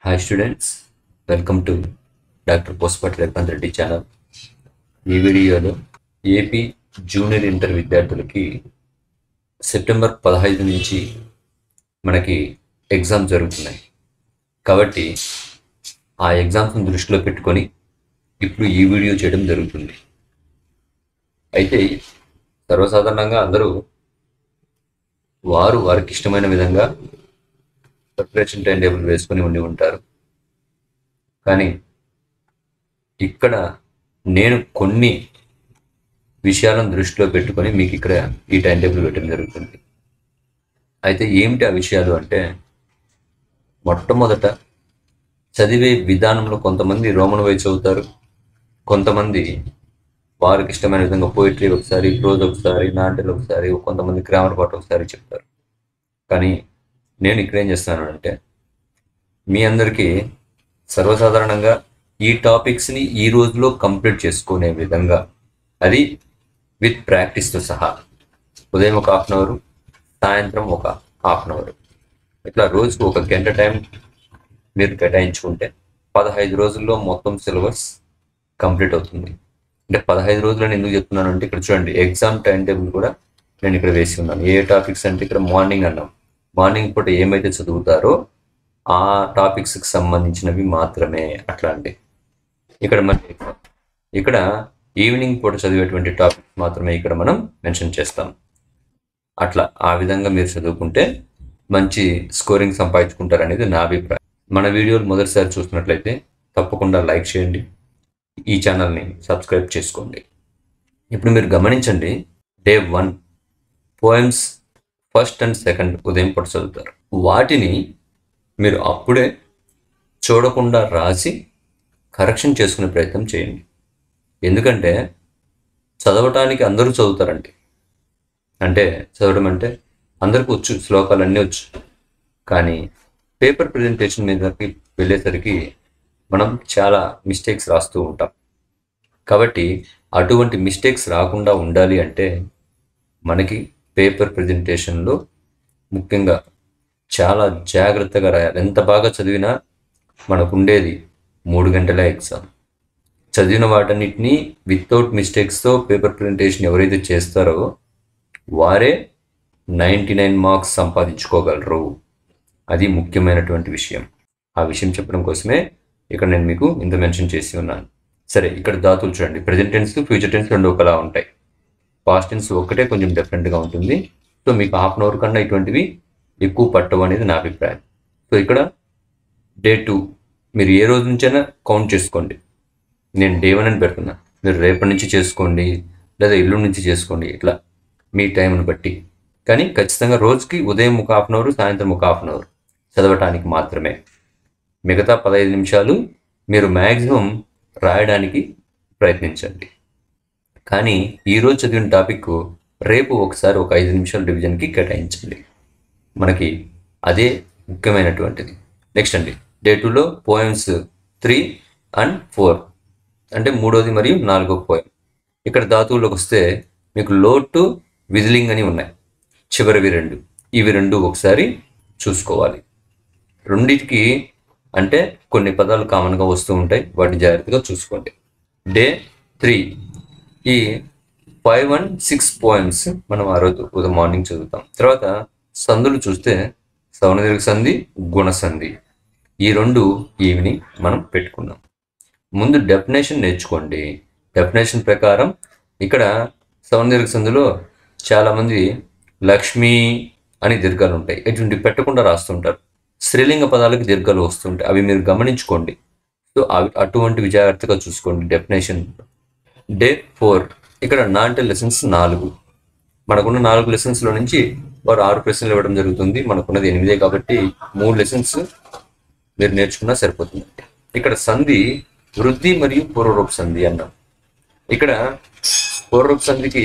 hi students welcome to doctor పోస్పట్ Revanth Reddy channel ఈ వీడియోలో ఏపీ జూనియర్ ఇంటర్ విద్యార్థులకి సెప్టెంబర్ పదహైదు నుంచి మనకి ఎగ్జామ్ జరుగుతున్నాయి కాబట్టి ఆ ఎగ్జామ్స్ని దృష్టిలో పెట్టుకొని ఇప్పుడు ఈ వీడియో చేయడం జరుగుతుంది అయితే సర్వసాధారణంగా అందరూ వారు వారికి ఇష్టమైన విధంగా ప్రిపరేషన్ టైం టేబుల్ వేసుకొని ఉండి ఉంటారు కానీ ఇక్కడ నేను కొన్ని విషయాలను దృష్టిలో పెట్టుకొని మీకు ఇక్కడ ఈ టైం టేబుల్ పెట్టడం జరుగుతుంది అయితే ఏమిటి ఆ విషయాలు అంటే మొట్టమొదట చదివే విధానంలో కొంతమంది రోమన్ వై చదువుతారు కొంతమంది వారికి ఇష్టమైన విధంగా పోయిటరీ ఒకసారి ప్రోజ్ ఒకసారి నాటలు ఒకసారి కొంతమంది గ్రామర్ పాట ఒకసారి చెప్తారు కానీ నేను ఇక్కడ ఏం చేస్తాను అంటే మీ అందరికీ సర్వసాధారణంగా ఈ టాపిక్స్ని ఈ రోజులో కంప్లీట్ చేసుకునే విధంగా అది విత్ ప్రాక్టీస్తో సహా ఉదయం ఒక హాఫ్ అన్ అవర్ సాయంత్రం ఒక హాఫ్ అన్ అవర్ ఇట్లా రోజుకు ఒక గంట టైం మీరు కేటాయించుకుంటే పదహైదు రోజుల్లో మొత్తం సిలబస్ కంప్లీట్ అవుతుంది అంటే పదహైదు రోజులని ఎందుకు చెప్తున్నాను అంటే ఇక్కడ చూడండి ఎగ్జామ్ టైం టేబుల్ కూడా నేను ఇక్కడ వేసి ఉన్నాను ఏ టాపిక్స్ అంటే ఇక్కడ మార్నింగ్ అన్నాం మార్నింగ్ పూట ఏమైతే చదువుతారో ఆ టాపిక్స్కి సంబంధించినవి మాత్రమే అట్లాంటి ఇక్కడ మరి ఇక్కడ ఈవినింగ్ పూట చదివేటువంటి టాపిక్స్ మాత్రమే ఇక్కడ మనం మెన్షన్ చేస్తాం అట్లా ఆ విధంగా మీరు చదువుకుంటే మంచి స్కోరింగ్ సంపాదించుకుంటారనేది నా అభిప్రాయం మన వీడియోలు మొదటిసారి చూసినట్లయితే తప్పకుండా లైక్ చేయండి ఈ ఛానల్ని సబ్స్క్రైబ్ చేసుకోండి ఇప్పుడు మీరు గమనించండి day one poems first and second ఉదయం పూట చదువుతారు వాటిని మీరు అప్పుడే చూడకుండా రాసి కరెక్షన్ చేసుకునే ప్రయత్నం చేయండి ఎందుకంటే చదవటానికి అందరూ చదువుతారండి అంటే చదవడం అంటే అందరికీ వచ్చు శ్లోకాలు అన్నీ వచ్చు కానీ పేపర్ ప్రజెంటేషన్ మీదకి వెళ్ళేసరికి మనం చాలా మిస్టేక్స్ రాస్తూ ఉంటాం కాబట్టి అటువంటి మిస్టేక్స్ రాకుండా ఉండాలి అంటే మనకి పేపర్ ప్రజెంటేషన్లో ముఖ్యంగా చాలా జాగ్రత్తగా రాయాలి ఎంత బాగా చదివినా మనకు ఉండేది మూడు గంటల ఎగ్జామ్ చదివిన వాటన్నిటినీ వితౌట్ మిస్టేక్స్తో పేపర్ ప్రజెంటేషన్ ఎవరైతే చేస్తారో వారే నైంటీ నైన్ మార్క్స్ సంపాదించుకోగలరు అది ముఖ్యమైనటువంటి విషయం ఆ విషయం చెప్పడం కోసమే ఇక్కడ నేను మీకు ఇంత మెన్షన్ చేసి ఉన్నాను సరే ఇక్కడ ధాతులు చూడండి ప్రజెంట్ టెన్స్ ఫ్యూచర్ టెన్స్ రెండు ఒకలా ఉంటాయి పాస్ట్ టెన్స్ ఒక్కటే కొంచెం డిఫరెంట్గా ఉంటుంది సో మీకు హాఫ్ అన్ అవర్ కన్నా ఇటువంటివి ఎక్కువ పట్టవు అనేది నా అభిప్రాయం సో ఇక్కడ డే టూ మీరు ఏ రోజు నుంచైనా కౌంట్ చేసుకోండి నేను డే వన్ అని పెడుతున్నా మీరు రేపటి నుంచి చేసుకోండి లేదా ఇల్లు నుంచి చేసుకోండి ఇట్లా మీ టైంని బట్టి కానీ ఖచ్చితంగా రోజుకి ఉదయం ఒక హాఫ్ అన్ అవర్ సాయంత్రం ఒక హాఫ్ అన్ అవర్ చదవటానికి మాత్రమే మిగతా పదహైదు నిమిషాలు మీరు మ్యాక్సిమం రాయడానికి ప్రయత్నించండి కానీ ఈరోజు చదివిన టాపిక్ రేపు ఒకసారి ఒక ఐదు నిమిషాల రివిజన్కి కేటాయించండి మనకి అదే ముఖ్యమైనటువంటిది నెక్స్ట్ అండి డే టూలో పోయమ్స్ త్రీ అండ్ ఫోర్ అంటే మూడోది మరియు నాలుగో పోయం ఇక్కడ ధాతువులోకి వస్తే మీకు లోటు విజిలింగ్ అని ఉన్నాయి చివరివి రెండు ఇవి రెండు ఒకసారి చూసుకోవాలి రెండింటికి అంటే కొన్ని పదాలు కామన్గా వస్తూ ఉంటాయి వాటిని జాగ్రత్తగా చూసుకోండి డే త్రీ ఈ ఫైవ్ అండ్ సిక్స్ పోయిమ్స్ మనం ఆ రోజు ఉదయం మార్నింగ్ చదువుతాం తర్వాత సందులు చూస్తే సౌనదీర్ఘ సంధి గుణసంధి ఈ రెండు ఈవినింగ్ మనం పెట్టుకున్నాం ముందు డెఫినేషన్ నేర్చుకోండి డెఫినేషన్ ప్రకారం ఇక్కడ సౌందర్య సంధిలో చాలామంది లక్ష్మి అని దీర్ఘాలు ఉంటాయి ఇటువంటి పెట్టకుండా రాస్తుంటారు స్త్రీలింగ పదాలకు దీర్ఘాలు వస్తుంటాయి అవి మీరు గమనించుకోండి సో అవి అటువంటి జాగ్రత్తగా చూసుకోండి డెఫినేషన్ డే ఫోర్ ఇక్కడ నాంటే లెసన్స్ నాలుగు మనకున్న నాలుగు లెసన్స్లో నుంచి వారు ఆరు ప్రశ్నలు ఇవ్వడం జరుగుతుంది మనకున్నది ఎనిమిదే కాబట్టి మూడు లెసన్స్ మీరు నేర్చుకున్నా సరిపోతుంది ఇక్కడ సంధి వృద్ధి మరియు పూర్వరూప సంధి అన్నాం ఇక్కడ పూర్వరూప సంధికి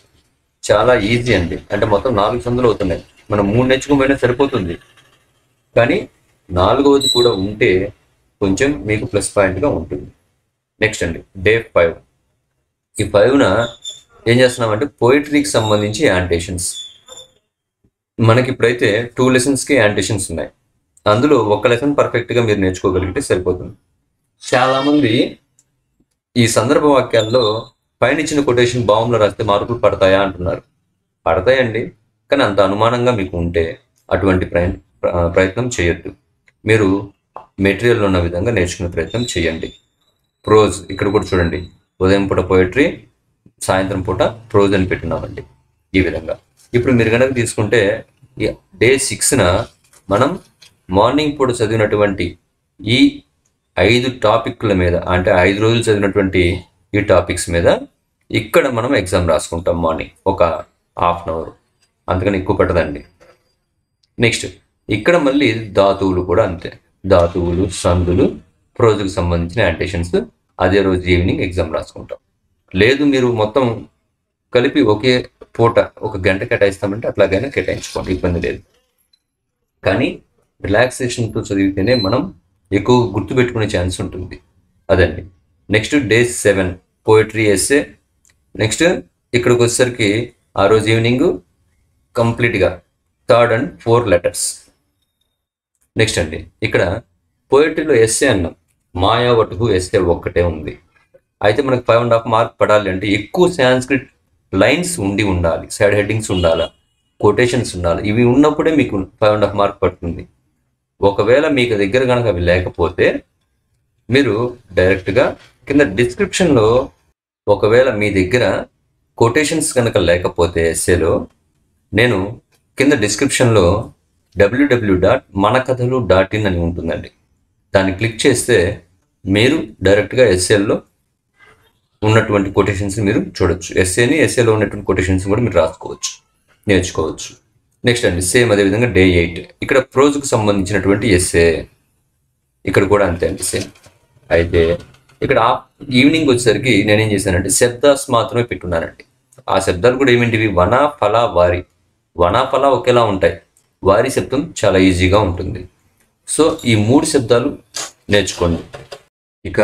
చాలా ఈజీ అండి అంటే మొత్తం నాలుగు సందులు అవుతున్నాయి మనం మూడు నేర్చుకోపోయినా సరిపోతుంది కానీ నాలుగవది కూడా ఉంటే కొంచెం మీకు ప్లస్ పాయింట్గా ఉంటుంది నెక్స్ట్ అండి డే ఫైవ్ ఈ ఫైవ్న ఏం చేస్తున్నామంటే పోయిటరీకి సంబంధించి యాంటేషన్స్ మనకి ఇప్పుడైతే టూ లెసన్స్కి యాంటేషన్స్ ఉన్నాయి అందులో ఒక లెసన్ పర్ఫెక్ట్గా మీరు నేర్చుకోగలిగితే సరిపోతుంది చాలామంది ఈ సందర్భ వాక్యాల్లో పైన ఇచ్చిన కొటేషన్ బాంబులో రాస్తే మార్కులు పడతాయా అంటున్నారు పడతాయండి కానీ అంత అనుమానంగా మీకు ఉంటే అటువంటి ప్రయ- ప్ర- ప్రయత్నం చేయొద్దు మీరు మెటీరియల్ ఉన్న విధంగా నేర్చుకునే ప్రయత్నం చేయండి ప్రోజ్ ఇక్కడ కూడా చూడండి ఉదయం పూట పోయిటరీ సాయంత్రం పూట ప్రోజ్ అని పెట్టినామండి ఈ విధంగా ఇప్పుడు మీరు కనుక తీసుకుంటే ఈ డే సిక్స్న మనం మార్నింగ్ పూట చదివినటువంటి ఈ ఐదు టాపిక్ల మీద అంటే ఐదు రోజులు చదివినటువంటి ఈ టాపిక్స్ మీద ఇక్కడ మనం ఎగ్జామ్ రాసుకుంటాం మార్నింగ్ ఒక హాఫ్ అన్ అవర్ అందుకని ఎక్కువ పట్టదండి నెక్స్ట్ ఇక్కడ మళ్ళీ ధాతువులు కూడా అంతే ధాతువులు సందులు రోజుకు సంబంధించిన యాంటేషన్స్ అదే రోజు ఈవినింగ్ ఎగ్జామ్ రాసుకుంటాం లేదు మీరు మొత్తం కలిపి ఒకే పూట ఒక గంట కేటాయిస్తామంటే అట్లాగైనా కేటాయించుకోండి ఇబ్బంది లేదు కానీ రిలాక్సేషన్తో చదివితేనే మనం ఎక్కువ గుర్తుపెట్టుకునే ఛాన్స్ ఉంటుంది అదండి next day seven poetry essay next ఇక్కడికి వచ్చేసరికి ఆ రోజు ఈవినింగ్ కంప్లీట్గా third and four letters next అండి ఇక్కడ పోయిటరీలో ఎస్సే అన్నాం మాయా వటుకు ఎస్సే ఒక్కటే ఉంది అయితే మనకు ఫైవ్ అండ్ హాఫ్ మార్క్ పడాలి అంటే ఎక్కువ సాంస్క్రిట్ లైన్స్ ఉండి ఉండాలి సైడ్ హెడ్డింగ్స్ ఉండాలా కొటేషన్స్ ఉండాలి ఇవి ఉన్నప్పుడే మీకు ఫైవ్ అండ్ హాఫ్ మార్క్ పడుతుంది ఒకవేళ మీకు దగ్గర కనుక అవి లేకపోతే మీరు డైరెక్ట్గా కింద డిస్క్రిప్షన్లో ఒకవేళ మీ దగ్గర కొటేషన్స్ కనుక లేకపోతే ఎస్ఏలో నేను కింద డిస్క్రిప్షన్లో డబ్ల్యూడబ్ల్యూ డాట్ మన కథలు డాట్ ఇన్ అని ఉంటుందండి దాన్ని క్లిక్ చేస్తే మీరు డైరెక్ట్గా ఎస్ఏల్లో ఉన్నటువంటి కొటేషన్స్ మీరు చూడొచ్చు ఎస్ఏని ఎస్ఏలో ఉన్నటువంటి కొటేషన్స్ కూడా మీరు రాసుకోవచ్చు నేర్చుకోవచ్చు నెక్స్ట్ అండి సేమ్ అదేవిధంగా డే ఎయిట్ ఇక్కడ ప్రోజ్కు సంబంధించినటువంటి ఎస్ఏ ఇక్కడ కూడా అంతే అండి సేమ్ అయితే ఇక్కడ ఈవినింగ్ వచ్చేసరికి నేనేం చేశానంటే శబ్దాస్ మాత్రమే పెట్టున్నానండి ఆ శబ్దాలు కూడా ఏమిటివి వన ఫల వారి వన ఫల ఒకేలా ఉంటాయి వారి శబ్దం చాలా ఈజీగా ఉంటుంది సో ఈ మూడు శబ్దాలు నేర్చుకోండి ఇక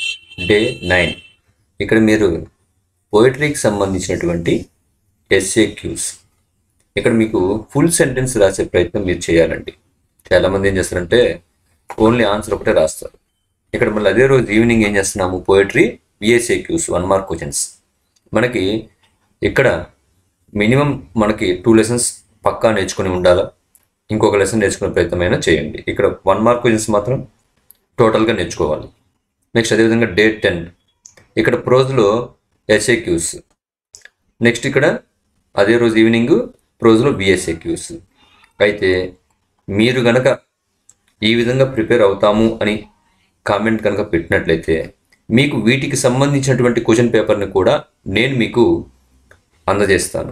డే నైన్ ఇక్కడ మీరు పోయిటరీకి సంబంధించినటువంటి ఎస్ఏ క్యూస్ ఇక్కడ మీకు ఫుల్ సెంటెన్స్ రాసే ప్రయత్నం మీరు చేయాలండి చాలామంది ఏం చేస్తారంటే ఓన్లీ ఆన్సర్ ఒకటే రాస్తారు ఇక్కడ మళ్ళీ అదే రోజు ఈవినింగ్ ఏం చేస్తున్నాము poetry VSA Qs one mark questions మనకి ఇక్కడ మినిమం మనకి టూ లెసన్స్ పక్కా నేర్చుకుని ఉండాలా ఇంకొక లెసన్ నేర్చుకునే ప్రయత్నమైనా చేయండి ఇక్కడ వన్ మార్క్ క్వశ్చన్స్ మాత్రం టోటల్గా నేర్చుకోవాలి నెక్స్ట్ అదేవిధంగా డే టెన్ ఇక్కడ ప్రోజ్లో ఎస్ఏ క్యూస్ నెక్స్ట్ ఇక్కడ అదే రోజు ఈవినింగ్ ప్రోజ్లో బిఎస్ఏ క్యూస్ అయితే మీరు గనక ఈ విధంగా ప్రిపేర్ అవుతాము అని కామెంట్ కనుక పెట్టినట్లయితే మీకు వీటికి సంబంధించినటువంటి క్వశ్చన్ పేపర్ని కూడా నేను మీకు అందజేస్తాను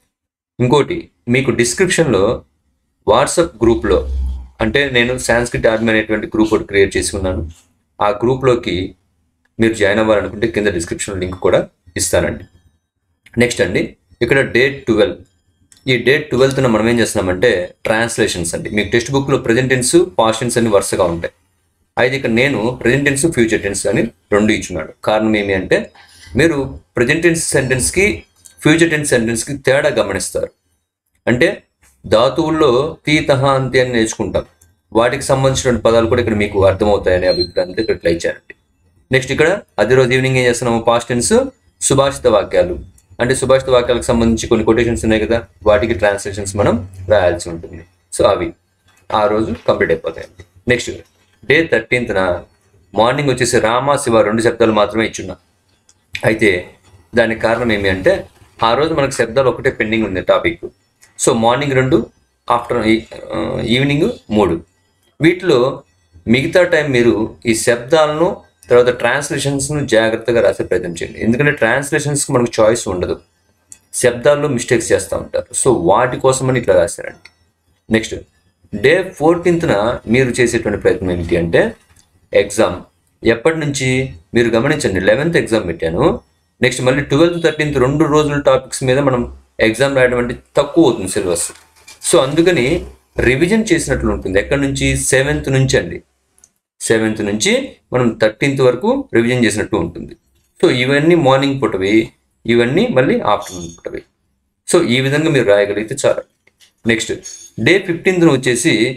ఇంకోటి మీకు డిస్క్రిప్షన్లో వాట్సాప్ గ్రూప్లో అంటే నేను సాంస్క్రిట్ ఆర్మీ అనేటువంటి గ్రూప్ ఒకటి క్రియేట్ చేసుకున్నాను ఆ గ్రూప్లోకి మీరు జాయిన్ అవ్వాలనుకుంటే కింద డిస్క్రిప్షన్ లింక్ కూడా ఇస్తానండి నెక్స్ట్ అండి ఇక్కడ డేట్ ట్వెల్వ్ ఈ డేట్ ట్వెల్త్న మనం ఏం చేస్తున్నామంటే ట్రాన్స్లేషన్స్ అండి మీకు టెక్స్ట్ బుక్లో ప్రజెంట్ టెన్స్ పాస్ట్ టెన్స్ అని వరుసగా ఉంటాయి అయితే ఇక్కడ నేను ప్రజెంట్ టెన్స్ ఫ్యూచర్ టెన్స్ అని రెండు ఇచ్చున్నాడు కారణం ఏమి అంటే మీరు ప్రజెంట్ టెన్స్ సెంటెన్స్కి ఫ్యూచర్ టెన్స్ సెంటెన్స్కి తేడా గమనిస్తారు అంటే ధాతువుల్లో తీ తహ అంతే అని నేర్చుకుంటాం వాటికి సంబంధించిన పదాలు కూడా ఇక్కడ మీకు అర్థమవుతాయనే అభిప్రాయంతో ఇక్కడ ఇట్లా ఇచ్చారండి నెక్స్ట్ ఇక్కడ అదే రోజు ఈవినింగ్ ఏం చేస్తున్నాము పాస్ట్ టెన్స్ సుభాషిత వాక్యాలు అంటే సుభాషిత వాక్యాలకు సంబంధించి కొన్ని కొటేషన్స్ ఉన్నాయి కదా వాటికి ట్రాన్స్లేషన్స్ మనం రాయాల్సి ఉంటుంది సో అవి ఆ రోజు కంప్లీట్ అయిపోతాయండి నెక్స్ట్ డే థర్టీన్త్న మార్నింగ్ వచ్చేసి రామ శివ రెండు శబ్దాలు మాత్రమే ఇచ్చున్నా అయితే దానికి కారణం ఏమి అంటే ఆ రోజు మనకు శబ్దాలు ఒకటే పెండింగ్ ఉంది టాపిక్ సో మార్నింగ్ రెండు ఆఫ్టర్ ఈవినింగ్ మూడు వీటిలో మిగతా టైం మీరు ఈ శబ్దాలను తర్వాత ట్రాన్స్లేషన్స్ను జాగ్రత్తగా రాసే ప్రయత్నం చేయండి ఎందుకంటే ట్రాన్స్లేషన్స్కి మనకు చాయిస్ ఉండదు శబ్దాల్లో మిస్టేక్స్ చేస్తూ ఉంటారు సో వాటి కోసమని ఇట్లా రాశారండి నెక్స్ట్ డే ఫోర్టీన్త్న మీరు చేసేటువంటి ప్రయత్నం ఏంటి అంటే ఎగ్జామ్ ఎప్పటి నుంచి మీరు గమనించండి లెవెన్త్ ఎగ్జామ్ పెట్టాను నెక్స్ట్ మళ్ళీ ట్వెల్త్ థర్టీన్త్ రెండు రోజుల టాపిక్స్ మీద మనం ఎగ్జామ్ రాయడం అంటే తక్కువ అవుతుంది సిలబస్ సో అందుకని రివిజన్ చేసినట్లు ఉంటుంది ఎక్కడి నుంచి సెవెంత్ నుంచి అండి సెవెంత్ నుంచి మనం థర్టీన్త్ వరకు రివిజన్ చేసినట్టు ఉంటుంది సో ఇవన్నీ మార్నింగ్ పుట్టవి ఇవన్నీ మళ్ళీ ఆఫ్టర్నూన్ పుట్టవి సో ఈ విధంగా మీరు రాయగలిగితే చాలు నెక్స్ట్ డే ఫిఫ్టీన్త్ వచ్చేసి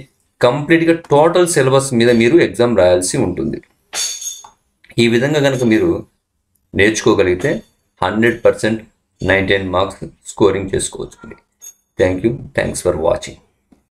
కంప్లీట్గా టోటల్ సిలబస్ మీద మీరు ఎగ్జామ్ రాయాల్సి ఉంటుంది ఈ విధంగా కనుక మీరు నేర్చుకోగలిగితే hundred percent ninety marks scoring చేసుకోవచ్చు thank you thanks for watching